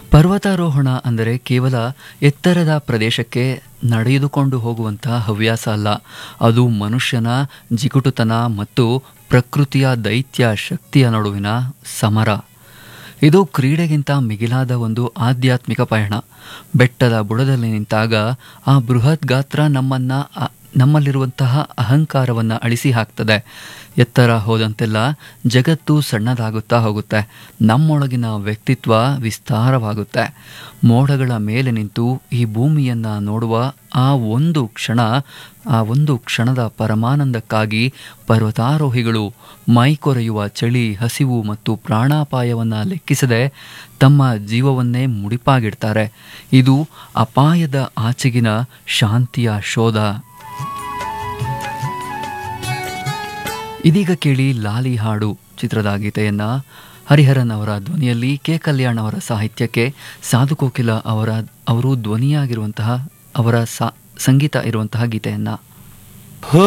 ಪರ್ವತಾರೋಹಣ ಅಂದರೆ ಕೇವಲ ಎತ್ತರದ ಪ್ರದೇಶಕ್ಕೆ ನಡೆದುಕೊಂಡು ಹೋಗುವಂತಹ ಹವ್ಯಾಸ ಅಲ್ಲ ಅದು ಮನುಷ್ಯನ ಜಿಗುಟುತನ ಮತ್ತು ಪ್ರಕೃತಿಯ ದೈತ್ಯ ಶಕ್ತಿಯ ನಡುವಿನ ಸಮರ ಇದು ಕ್ರೀಡೆಗಿಂತ ಮಿಗಿಲಾದ ಒಂದು ಆಧ್ಯಾತ್ಮಿಕ ಪಯಣ ಬೆಟ್ಟದ ಬುಡದಲ್ಲಿ ನಿಂತಾಗ ಆ ಬೃಹತ್ ಗಾತ್ರ ನಮ್ಮನ್ನ ಅ- ನಮ್ಮಲ್ಲಿರುವಂತಹ ಅಹಂಕಾರವನ್ನು ಅಳಿಸಿ ಹಾಕ್ತದೆ ಎತ್ತರ ಹೋದಂತೆಲ್ಲ ಜಗತ್ತು ಸಣ್ಣದಾಗುತ್ತಾ ಹೋಗುತ್ತೆ ನಮ್ಮೊಳಗಿನ ವ್ಯಕ್ತಿತ್ವ ವಿಸ್ತಾರವಾಗುತ್ತೆ ಮೋಡಗಳ ಮೇಲೆ ನಿಂತು ಈ ಭೂಮಿಯನ್ನು ನೋಡುವ ಆ ಒಂದು ಕ್ಷಣ ಆ ಒಂದು ಕ್ಷಣದ ಪರಮಾನಂದಕ್ಕಾಗಿ ಪರ್ವತಾರೋಹಿಗಳು ಮೈಕೊರೆಯುವ ಚಳಿ ಹಸಿವು ಮತ್ತು ಪ್ರಾಣಾಪಾಯವನ್ನು ಲೆಕ್ಕಿಸದೆ ತಮ್ಮ ಜೀವವನ್ನೇ ಮುಡಿಪಾಗಿಡ್ತಾರೆ ಇದು ಅಪಾಯದ ಆಚೆಗಿನ ಶಾಂತಿಯ ಶೋಧ ಇದೀಗ ಕೇಳಿ ಲಾಲಿ ಹಾಡು ಚಿತ್ರದ ಗೀತೆಯನ್ನ ಹರಿಹರನ್ ಅವರ ಧ್ವನಿಯಲ್ಲಿ ಕೆ ಕಲ್ಯಾಣ್ ಅವರ ಸಾಹಿತ್ಯಕ್ಕೆ ಸಾಧು ಕೋಕಿಲ ಅವರ ಅವರು ಧ್ವನಿಯಾಗಿರುವಂತಹ ಅವರ ಸಾ ಸಂಗೀತ ಇರುವಂತಹ ಗೀತೆಯನ್ನ